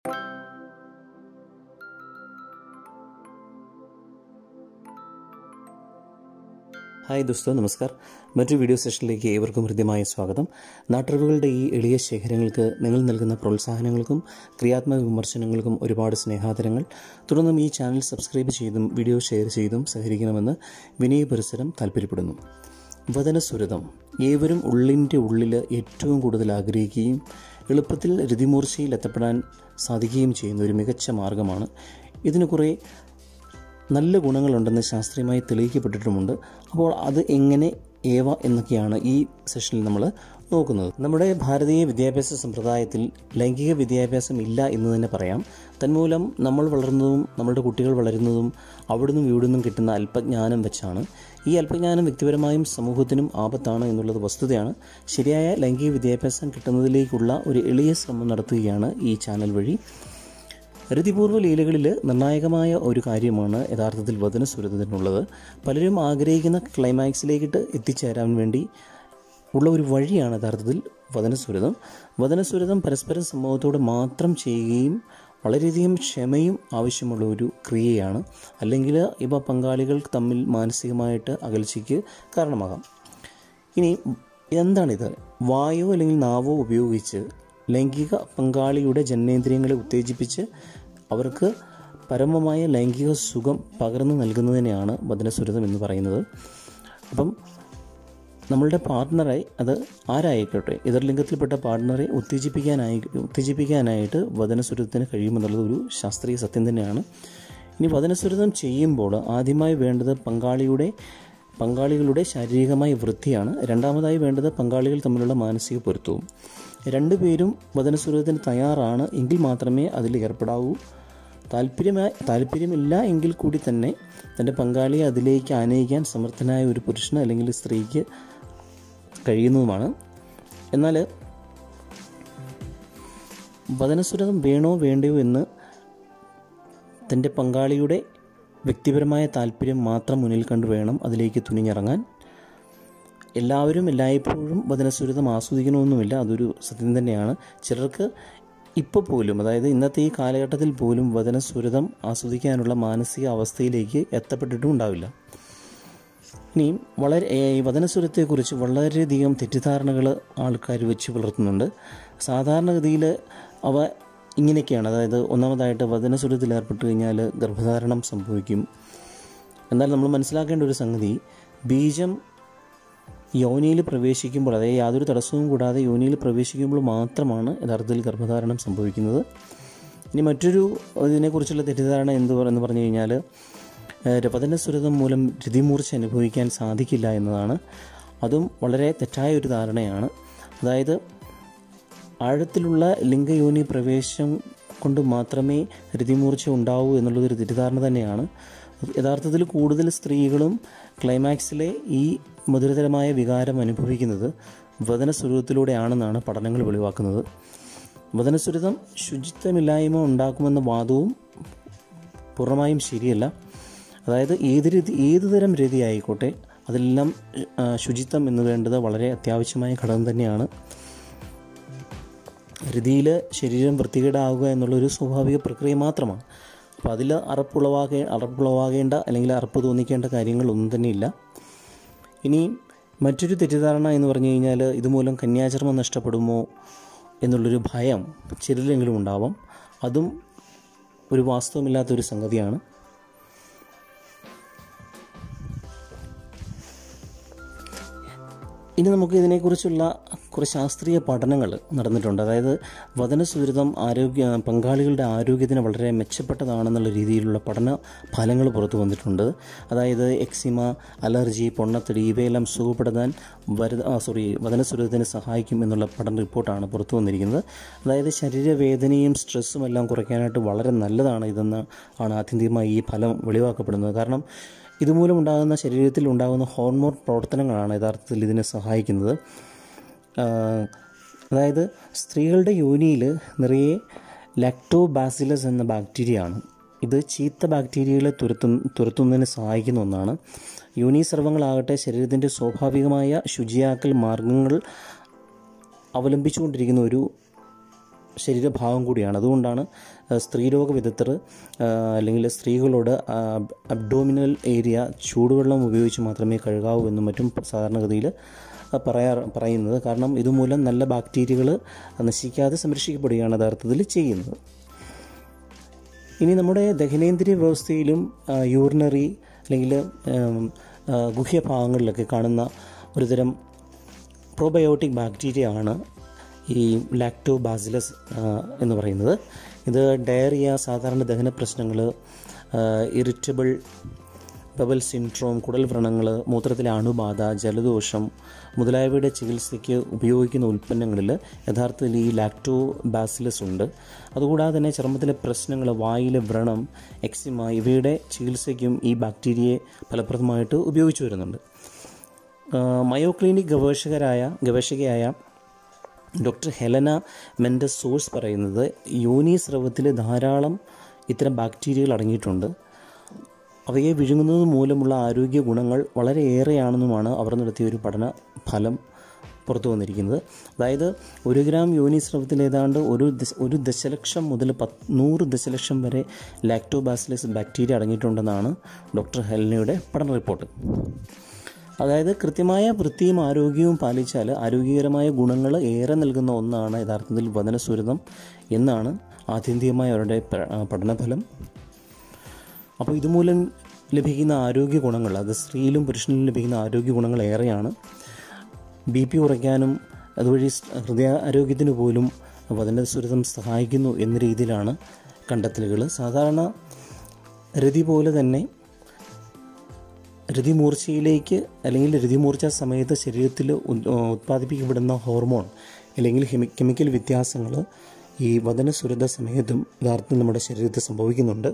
hi ദോസ്തോ നമസ്കാർ മറ്റൊരു video സെഷനിലേക്ക് ഏവർക്കും ഹൃദ്യമായ സ്വാഗതം നാട്ടറിവുകളുടെ ഈ എളിയ ശേഖരങ്ങൾക്ക് നിങ്ങൾ നൽകുന്ന പ്രോത്സാഹനങ്ങൾക്കും ക്രിയാത്മക വിമർശനങ്ങൾക്കും ഒരുപാട് സ്നേഹാദരങ്ങൾ തുടർന്നും ഈ ചാനൽ സബ്സ്ക്രൈബ് ചെയ്തും വീഡിയോ ഷെയർ ചെയ്തും സഹകരിക്കണമെന്ന് വിനയ പരിസരം താല്പര്യപ്പെടുന്നു വചനസുരതം ഏവരും ഉള്ളിൻ്റെ ഉള്ളിൽ ഏറ്റവും കൂടുതൽ ആഗ്രഹിക്കുകയും എളുപ്പത്തിൽ രതിമൂർച്ചയിൽ എത്തപ്പെടാൻ സാധിക്കുകയും ചെയ്യുന്ന ഒരു മികച്ച മാർഗമാണ് ഇതിന് കുറേ നല്ല ഗുണങ്ങളുണ്ടെന്ന് ശാസ്ത്രീയമായി തെളിയിക്കപ്പെട്ടിട്ടുമുണ്ട് അപ്പോൾ അത് എങ്ങനെ ഏവ എന്നൊക്കെയാണ് ഈ സെഷനിൽ നമ്മൾ നോക്കുന്നത് നമ്മുടെ ഭാരതീയ വിദ്യാഭ്യാസ സമ്പ്രദായത്തിൽ ലൈംഗിക വിദ്യാഭ്യാസം ഇല്ല എന്ന് തന്നെ പറയാം തന്മൂലം നമ്മൾ വളർന്നതും നമ്മളുടെ കുട്ടികൾ വളരുന്നതും അവിടുന്നും ഇവിടുന്നും കിട്ടുന്ന അല്പജ്ഞാനം വെച്ചാണ് ഈ അല്പജ്ഞാനം വ്യക്തിപരമായും സമൂഹത്തിനും ആപത്താണ് എന്നുള്ളത് വസ്തുതയാണ് ശരിയായ ലൈംഗിക വിദ്യാഭ്യാസം കിട്ടുന്നതിലേക്കുള്ള ഒരു എളിയ ശ്രമം നടത്തുകയാണ് ഈ ചാനൽ വഴി രതിപൂർവ്വ ലീലകളിൽ നിർണായകമായ ഒരു കാര്യമാണ് യഥാർത്ഥത്തിൽ വചനസുരതനുള്ളത് പലരും ആഗ്രഹിക്കുന്ന ക്ലൈമാക്സിലേക്കിട്ട് എത്തിച്ചേരാൻ വേണ്ടി ഉള്ള ഒരു വഴിയാണ് യഥാർത്ഥത്തിൽ വചനസുരതം വചനസുരതം പരസ്പരം സമൂഹത്തോട് മാത്രം ചെയ്യുകയും വളരെയധികം ക്ഷമയും ആവശ്യമുള്ള ഒരു ക്രിയയാണ് അല്ലെങ്കിൽ ഇവ പങ്കാളികൾ തമ്മിൽ മാനസികമായിട്ട് അകൽച്ചയ്ക്ക് കാരണമാകാം ഇനി എന്താണിത് വായോ അല്ലെങ്കിൽ നാവോ ഉപയോഗിച്ച് ലൈംഗിക പങ്കാളിയുടെ ജനനേന്ദ്രിയങ്ങളെ ഉത്തേജിപ്പിച്ച് അവർക്ക് പരമമായ ലൈംഗിക സുഖം പകർന്നു നൽകുന്നതിനെയാണ് വചനസുരതം എന്ന് പറയുന്നത് അപ്പം നമ്മളുടെ പാർട്ട്ണറെ അത് ആരായിക്കോട്ടെ എതിർലിംഗത്തിൽപ്പെട്ട പാർട്ട്ണറെ ഉത്തേജിപ്പിക്കാനായി ഉത്തേജിപ്പിക്കാനായിട്ട് വചനസുരതത്തിന് കഴിയുമെന്നുള്ളത് ഒരു ശാസ്ത്രീയ സത്യം തന്നെയാണ് ഇനി വചനസുരതം ചെയ്യുമ്പോൾ ആദ്യമായി വേണ്ടത് പങ്കാളിയുടെ പങ്കാളികളുടെ ശാരീരികമായ വൃത്തിയാണ് രണ്ടാമതായി വേണ്ടത് പങ്കാളികൾ തമ്മിലുള്ള മാനസിക പൊരുത്തവും രണ്ടുപേരും വചനസുരത്തിന് തയ്യാറാണ് എങ്കിൽ മാത്രമേ അതിൽ ഏർപ്പെടാവൂ താല്പര്യമായി താല്പര്യമില്ല എങ്കിൽ കൂടി തന്നെ തൻ്റെ പങ്കാളിയെ അതിലേക്ക് ആനയിക്കാൻ സമർത്ഥനായ ഒരു പുരുഷന് അല്ലെങ്കിൽ സ്ത്രീക്ക് കഴിയുന്നതുമാണ് എന്നാൽ വചനസുരതം വേണോ വേണ്ടയോ എന്ന് തൻ്റെ പങ്കാളിയുടെ വ്യക്തിപരമായ താല്പര്യം മാത്രം മുന്നിൽ കണ്ടു വേണം അതിലേക്ക് തുനിഞ്ഞിറങ്ങാൻ എല്ലാവരും എല്ലായ്പ്പോഴും വചനസുരതം ആസ്വദിക്കണമെന്നുമില്ല അതൊരു സത്യം തന്നെയാണ് ചിലർക്ക് ഇപ്പോൾ പോലും അതായത് ഇന്നത്തെ ഈ കാലഘട്ടത്തിൽ പോലും വചനസുരതം ആസ്വദിക്കാനുള്ള മാനസിക അവസ്ഥയിലേക്ക് എത്തപ്പെട്ടിട്ടും ഉണ്ടാവില്ല ഇനിയും വളരെ ഈ വചനസുരത്തെക്കുറിച്ച് വളരെയധികം തെറ്റിദ്ധാരണകൾ ആൾക്കാർ വെച്ച് പുലർത്തുന്നുണ്ട് സാധാരണഗതിയിൽ അവ ഇങ്ങനെയൊക്കെയാണ് അതായത് ഒന്നാമതായിട്ട് വചനസുരത്തിൽ ഏർപ്പെട്ട് കഴിഞ്ഞാൽ ഗർഭധാരണം സംഭവിക്കും എന്നാൽ നമ്മൾ മനസ്സിലാക്കേണ്ട ഒരു സംഗതി ബീജം യോനിയിൽ പ്രവേശിക്കുമ്പോൾ അതായത് യാതൊരു തടസ്സവും കൂടാതെ യോനിയിൽ പ്രവേശിക്കുമ്പോൾ മാത്രമാണ് യഥാർത്ഥത്തിൽ ഗർഭധാരണം സംഭവിക്കുന്നത് ഇനി മറ്റൊരു ഇതിനെക്കുറിച്ചുള്ള തെറ്റിദ്ധാരണ എന്ത് എന്ന് പറഞ്ഞു കഴിഞ്ഞാൽ വചനസുരതം മൂലം രതിമൂർച്ച അനുഭവിക്കാൻ സാധിക്കില്ല എന്നതാണ് അതും വളരെ തെറ്റായ ഒരു ധാരണയാണ് അതായത് ആഴത്തിലുള്ള ലിംഗയോനി പ്രവേശം കൊണ്ട് മാത്രമേ രതിമൂർച്ച ഉണ്ടാവൂ എന്നുള്ളതൊരു തെറ്റിദ്ധാരണ തന്നെയാണ് യഥാർത്ഥത്തിൽ കൂടുതൽ സ്ത്രീകളും ക്ലൈമാക്സിലെ ഈ മധുരതരമായ വികാരം അനുഭവിക്കുന്നത് വചനസുരതത്തിലൂടെയാണെന്നാണ് പഠനങ്ങൾ വെളിവാക്കുന്നത് വചനസുരതം ശുചിത്വമില്ലായ്മ ഉണ്ടാക്കുമെന്ന വാദവും പൂർണ്ണമായും ശരിയല്ല അതായത് ഏത് രതി ഏത് തരം രതി ആയിക്കോട്ടെ അതെല്ലാം ശുചിത്വം എന്ന് വേണ്ടത് വളരെ അത്യാവശ്യമായ ഘടകം തന്നെയാണ് രതിയിൽ ശരീരം വൃത്തികേടാവുക എന്നുള്ളൊരു സ്വാഭാവിക പ്രക്രിയ മാത്രമാണ് അപ്പോൾ അതിൽ അറപ്പുളവാകേ അറപ്പുളവാകേണ്ട അല്ലെങ്കിൽ അറപ്പ് തോന്നിക്കേണ്ട കാര്യങ്ങളൊന്നും തന്നെയില്ല ഇനി മറ്റൊരു തെറ്റിദ്ധാരണ എന്ന് പറഞ്ഞു കഴിഞ്ഞാൽ ഇതുമൂലം കന്യാചർമ്മം നഷ്ടപ്പെടുമോ എന്നുള്ളൊരു ഭയം ചിലരെങ്കിലും ഉണ്ടാവാം അതും ഒരു വാസ്തവമില്ലാത്തൊരു സംഗതിയാണ് ഇനി നമുക്ക് ഇതിനെക്കുറിച്ചുള്ള കുറേ ശാസ്ത്രീയ പഠനങ്ങൾ നടന്നിട്ടുണ്ട് അതായത് വചനസുരതം ആരോഗ്യ പങ്കാളികളുടെ ആരോഗ്യത്തിന് വളരെ മെച്ചപ്പെട്ടതാണെന്നുള്ള രീതിയിലുള്ള പഠന ഫലങ്ങൾ പുറത്തു വന്നിട്ടുണ്ട് അതായത് എക്സിമ അലർജി പൊണ്ണത്തടി ഇവയെല്ലാം സുഖപ്പെടുത്താൻ വര സോറി വചനസുരതത്തിന് സഹായിക്കും എന്നുള്ള പഠന റിപ്പോർട്ടാണ് പുറത്തു വന്നിരിക്കുന്നത് അതായത് ശരീരവേദനയും സ്ട്രെസ്സും എല്ലാം കുറയ്ക്കാനായിട്ട് വളരെ നല്ലതാണ് ഇതെന്ന് ആണ് ആത്യന്തികമായി ഈ ഫലം വെളിവാക്കപ്പെടുന്നത് കാരണം ഇതുമൂലം ഉണ്ടാകുന്ന ശരീരത്തിൽ ഉണ്ടാകുന്ന ഹോർമോൺ പ്രവർത്തനങ്ങളാണ് യഥാർത്ഥത്തിൽ ഇതിനെ സഹായിക്കുന്നത് അതായത് സ്ത്രീകളുടെ യോനിയിൽ നിറയെ ലാക്ടോബാസിലസ് എന്ന ബാക്ടീരിയ ആണ് ഇത് ചീത്ത ബാക്ടീരിയകളെ തുരത്തു തുരത്തുന്നതിന് സഹായിക്കുന്ന ഒന്നാണ് യോനി സർവങ്ങളാകട്ടെ ശരീരത്തിൻ്റെ സ്വാഭാവികമായ ശുചിയാക്കൽ മാർഗങ്ങൾ അവലംബിച്ചുകൊണ്ടിരിക്കുന്ന ഒരു ശരീരഭാഗം കൂടിയാണ് അതുകൊണ്ടാണ് ആ, സ്ത്രീരോഗ വിദഗ്ധർ ആ, അല്ലെങ്കിൽ സ്ത്രീകളോട് ആ, അബ്ഡോമിനൽ ഏരിയ ചൂടുവെള്ളം ഉപയോഗിച്ച് മാത്രമേ കഴുകാവൂ എന്നും മറ്റും സാധാരണഗതിയിൽ പറയാ പറയുന്നത് കാരണം ഇതുമൂലം നല്ല ബാക്ടീരിയകൾ നശിക്കാതെ സംരക്ഷിക്കപ്പെടുകയാണ് യഥാർത്ഥത്തിൽ ചെയ്യുന്നത് ഇനി നമ്മുടെ ദഹനേന്ദ്രിയ വ്യവസ്ഥയിലും ആ, യൂറിനറി അല്ലെങ്കിൽ ഉം, ആ, ഗുഹ്യഭാഗങ്ങളിലൊക്കെ കാണുന്ന ഒരുതരം പ്രോബയോട്ടിക് ബാക്ടീരിയ ആണ് ഈ ലാക്ടോ ബാസിലസ് എന്ന് പറയുന്നത് ഇത് ഡയറിയ സാധാരണ ദഹന പ്രശ്നങ്ങൾ ഇറിറ്റബിൾ ബബൽ സിൻഡ്രോം കുടൽ വ്രണങ്ങൾ മൂത്രത്തിലെ അണുബാധ ജലദോഷം മുതലായവയുടെ ചികിത്സയ്ക്ക് ഉപയോഗിക്കുന്ന ഉൽപ്പന്നങ്ങളിൽ യഥാർത്ഥത്തിൽ ഈ ലാക്ടോ ബാസിലസ് ഉണ്ട് അതുകൂടാതെ തന്നെ ചർമ്മത്തിലെ പ്രശ്നങ്ങൾ വായിലെ വ്രണം എക്സിമ ഇവയുടെ ചികിത്സയ്ക്കും ഈ ബാക്ടീരിയയെ ഫലപ്രദമായിട്ട് ഉപയോഗിച്ചു വരുന്നുണ്ട് ആ, മയോ ക്ലിനിക് ഗവേഷകരായ ഗവേഷകയായ ഡോക്ടർ ഹെലന മെൻഡസ് സോഴ്സ് പറയുന്നത് യോനി സ്രവത്തിൽ ധാരാളം ഇത്തരം ബാക്ടീരിയകൾ അടങ്ങിയിട്ടുണ്ട് അവയെ വിഴുങ്ങുന്നത് മൂലമുള്ള ആരോഗ്യ ഗുണങ്ങൾ വളരെയേറെയാണെന്നുമാണ് അവർ നടത്തിയ ഒരു പഠന ഫലം പുറത്തു വന്നിരിക്കുന്നത് അതായത് ഒരു ഗ്രാം യോനി സ്രവത്തിൽ ഏതാണ്ട് ഒരു ദശ ഒരു ദശലക്ഷം മുതൽ പത്ത് നൂറ് ദശലക്ഷം വരെ ലാക്ടോബാസിലസ് ബാക്ടീരിയ അടങ്ങിയിട്ടുണ്ടെന്നാണ് ഡോക്ടർ ഹെലനയുടെ പഠന റിപ്പോർട്ട് അതായത് കൃത്യമായ വൃത്തിയും ആരോഗ്യവും പാലിച്ചാൽ ആരോഗ്യകരമായ ഗുണങ്ങൾ ഏറെ നൽകുന്ന ഒന്നാണ് യഥാർത്ഥത്തിൽ വദനസുരതം എന്നാണ് ആത്യന്തികമായ അവരുടെ പ- പഠനഫലം അപ്പോൾ ഇതുമൂലം ലഭിക്കുന്ന ആരോഗ്യ ഗുണങ്ങൾ അത് സ്ത്രീയിലും പുരുഷനിലും ലഭിക്കുന്ന ആരോഗ്യ ഗുണങ്ങൾ ഏറെയാണ് ബി പി കുറയ്ക്കാനും അതുവഴി സ് ഹൃദയ ആരോഗ്യത്തിന് പോലും വദനസുരതം സഹായിക്കുന്നു എന്ന രീതിയിലാണ് കണ്ടെത്തലുകൾ സാധാരണ രതി പോലെ തന്നെ രതിമൂർച്ചയിലേക്ക് അല്ലെങ്കിൽ രതിമൂർച്ച സമയത്ത് ശരീരത്തിൽ ഉത്- ഉത്പാദിപ്പിക്കപ്പെടുന്ന ഹോർമോൺ അല്ലെങ്കിൽ ഹെമി- കെമിക്കൽ വ്യത്യാസങ്ങൾ ഈ വദനസുരത സമയത്തും യഥാർത്ഥത്തിൽ നമ്മുടെ ശരീരത്തിൽ സംഭവിക്കുന്നുണ്ട്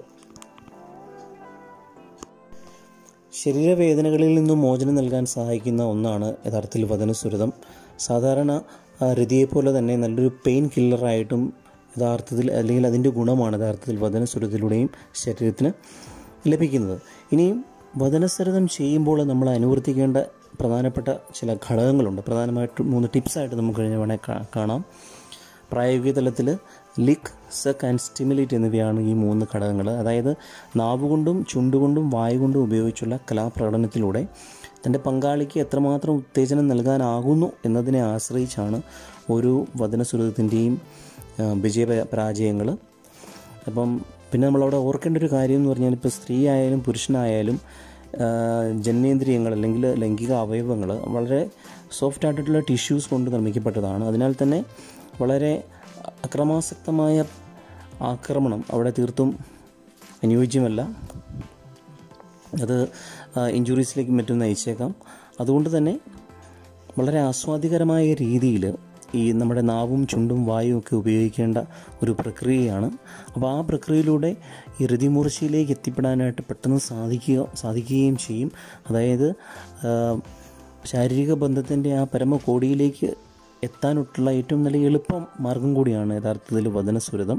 ശരീരവേദനകളിൽ നിന്നും മോചനം നൽകാൻ സഹായിക്കുന്ന ഒന്നാണ് യഥാർത്ഥത്തിൽ വദനസുരതം സാധാരണ ആ, രതിയെപ്പോലെ തന്നെ നല്ലൊരു പെയിൻ കില്ലറായിട്ടും യഥാർത്ഥത്തിൽ അല്ലെങ്കിൽ അതിൻ്റെ ഗുണമാണ് യഥാർത്ഥത്തിൽ വദനസുരത്തിലൂടെയും ശരീരത്തിന് ലഭിക്കുന്നത് ഇനിയും വദനസുരതം ചെയ്യുമ്പോൾ നമ്മൾ അനുവർത്തിക്കേണ്ട പ്രധാനപ്പെട്ട ചില ഘടകങ്ങളുണ്ട് പ്രധാനമായിട്ടും മൂന്ന് ടിപ്സായിട്ട് നമുക്ക് കഴിഞ്ഞ വേണേൽ കാ- കാണാം പ്രായോഗിക തലത്തിൽ ലിക്ക് സക്ക് ആൻഡ് സ്റ്റിമുലേറ്റ് എന്നിവയാണ് ഈ മൂന്ന് ഘടകങ്ങൾ അതായത് നാവുകൊണ്ടും ചുണ്ടുകൊണ്ടും വായുകൊണ്ടും ഉപയോഗിച്ചുള്ള കലാപ്രകടനത്തിലൂടെ തൻ്റെ പങ്കാളിക്ക് എത്രമാത്രം ഉത്തേജനം നൽകാനാകുന്നു എന്നതിനെ ആശ്രയിച്ചാണ് ഓരോ വചനസുരത്തിൻ്റെയും വിജയ പരാജയങ്ങൾ അപ്പം പിന്നെ നമ്മളവിടെ ഓർക്കേണ്ട ഒരു കാര്യം എന്ന് പറഞ്ഞാൽ ഇപ്പോൾ സ്ത്രീ ആയാലും പുരുഷനായാലും ആ, ജനനേന്ദ്രിയങ്ങൾ അല്ലെങ്കിൽ ലൈംഗിക അവയവങ്ങൾ വളരെ സോഫ്റ്റ് ആയിട്ടുള്ള ടിഷ്യൂസ് കൊണ്ട് നിർമ്മിക്കപ്പെട്ടതാണ് അതിനാൽ തന്നെ വളരെ അക്രമാസക്തമായ ആക്രമണം അവിടെ തീർത്തും അനുയോജ്യമല്ല അത് ഇഞ്ചുറീസിലേക്ക് മറ്റും നയിച്ചേക്കാം അതുകൊണ്ട് തന്നെ വളരെ ആസ്വാദികരമായ രീതിയിൽ ഈ നമ്മുടെ നാവും ചുണ്ടും വായും ഒക്കെ ഉപയോഗിക്കേണ്ട ഒരു പ്രക്രിയയാണ് അപ്പോൾ ആ പ്രക്രിയയിലൂടെ ഈ രതിമൂർച്ചയിലേക്ക് എത്തിപ്പെടാനായിട്ട് പെട്ടെന്ന് സാധിക്കുക സാധിക്കുകയും ചെയ്യും അതായത് ആ, ശാരീരിക ബന്ധത്തിൻ്റെ ആ പരമകോടിയിലേക്ക് എത്താനുള്ള ഏറ്റവും നല്ല എളുപ്പം മാർഗം കൂടിയാണ് യഥാർത്ഥത്തിൽ വദനസുരതം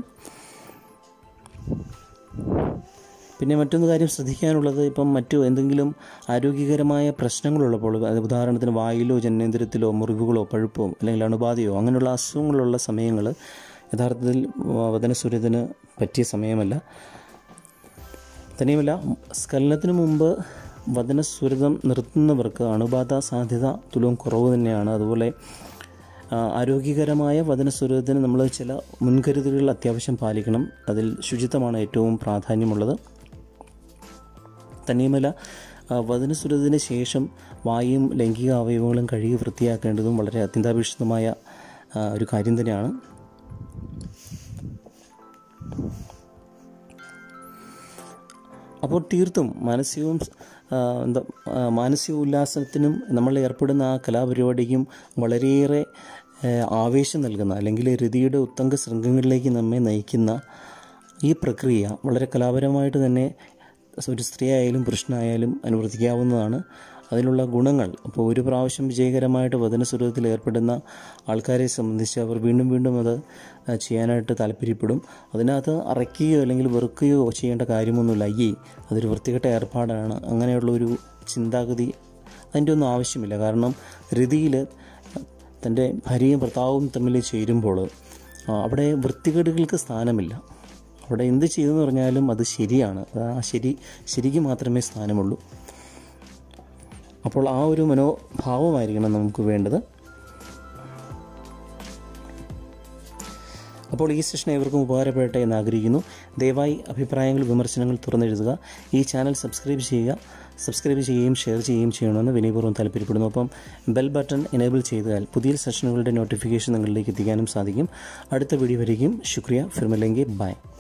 പിന്നെ മറ്റൊന്ന് കാര്യം ശ്രദ്ധിക്കാനുള്ളത് ഇപ്പം മറ്റു എന്തെങ്കിലും ആരോഗ്യകരമായ പ്രശ്നങ്ങളുള്ളപ്പോൾ അത് ഉദാഹരണത്തിന് വായിലോ ജനനേന്ദ്രത്തിലോ മുറിവുകളോ പഴുപ്പോ അല്ലെങ്കിൽ അണുബാധയോ അങ്ങനെയുള്ള അസുഖങ്ങളുള്ള സമയങ്ങൾ യഥാർത്ഥത്തിൽ വദനസുരത്തിന് പറ്റിയ സമയമല്ല തന്നെയുമല്ല സ്ഖലനത്തിന് മുമ്പ് വദനസുരതം നിർത്തുന്നവർക്ക് അണുബാധ സാധ്യത തുലവും കുറവ് തന്നെയാണ് അതുപോലെ ആ, ആരോഗ്യകരമായ വദനസുരതത്തിന് നമ്മൾ ചില മുൻകരുതലുകൾ അത്യാവശ്യം പാലിക്കണം അതിൽ ശുചിത്വമാണ് ഏറ്റവും പ്രാധാന്യമുള്ളത് തന്നെയുമല്ല ആ, വദനസുരതത്തിന് ശേഷം വായും ലൈംഗിക അവയവങ്ങളും കഴുകി വൃത്തിയാക്കേണ്ടതും വളരെ അത്യന്താപേക്ഷിതമായ ആ, ഒരു കാര്യം തന്നെയാണ് അപ്പോൾ തീർത്തും മാനസികവും ആ, എന്താ ആ, മാനസിക ഉല്ലാസത്തിനും നമ്മൾ ഏർപ്പെടുന്ന ആ കലാപരിപാടിക്കും വളരെയേറെ ആ, ആവേശം നൽകുന്ന അല്ലെങ്കിൽ രതിയുടെ ഉത്തങ്ക ശൃംഗങ്ങളിലേക്ക് നമ്മെ നയിക്കുന്ന ഈ പ്രക്രിയ വളരെ കലാപരമായിട്ട് തന്നെ ഒരു സ്ത്രീ ആയാലും പുരുഷനായാലും അനുവർത്തിക്കാവുന്നതാണ് അതിനുള്ള ഗുണങ്ങൾ അപ്പോൾ ഒരു പ്രാവശ്യം വിജയകരമായിട്ട് വചനസ്വരൂപത്തിൽ ഏർപ്പെടുന്ന ആൾക്കാരെ സംബന്ധിച്ച് അവർ വീണ്ടും വീണ്ടും അത് ആ, ചെയ്യാനായിട്ട് താല്പര്യപ്പെടും അതിനകത്ത് അറയ്ക്കുകയോ അല്ലെങ്കിൽ വെറുക്കുകയോ ചെയ്യേണ്ട കാര്യമൊന്നുമില്ല അയ്യേ അതൊരു വൃത്തികെട്ട ഏർപ്പാടാണ് അങ്ങനെയുള്ളൊരു ചിന്താഗതി അതിൻ്റെ ഒന്നും ആവശ്യമില്ല കാരണം രതിയിൽ തൻ്റെ ഭാര്യയും ഭർത്താവും തമ്മിൽ ചേരുമ്പോൾ ആ, അവിടെ വൃത്തികേടുകൾക്ക് സ്ഥാനമില്ല അവിടെ എന്ത് ചെയ്തെന്ന് പറഞ്ഞാലും അത് ശരിയാണ് അത് ആ ശരി ശരിക്ക് മാത്രമേ സ്ഥാനമുള്ളൂ അപ്പോൾ ആ ഒരു മനോഭാവമായിരിക്കണം നമുക്ക് വേണ്ടത് അപ്പോൾ ഈ സെഷൻ ഏവർക്കും ഉപകാരപ്പെടട്ടെ എന്ന് ആഗ്രഹിക്കുന്നു ദയവായി അഭിപ്രായങ്ങൾ വിമർശനങ്ങൾ തുറന്നെഴുതുക ഈ ചാനൽ സബ്സ്ക്രൈബ് ചെയ്യുക സബ്സ്ക്രൈബ് ചെയ്യുകയും ഷെയർ ചെയ്യുകയും ചെയ്യണമെന്ന് വിനയപൂർവ്വം താല്പര്യപ്പെടുന്നു ഒപ്പം ബെൽ ബട്ടൺ എനേബിൾ ചെയ്താൽ പുതിയ സെഷനുകളുടെ നോട്ടിഫിക്കേഷൻ നിങ്ങളിലേക്ക് എത്തിക്കാനും സാധിക്കും അടുത്ത വീഡിയോ വരികയും ശുക്രിയ ഫിർമലെങ്കി ബൈ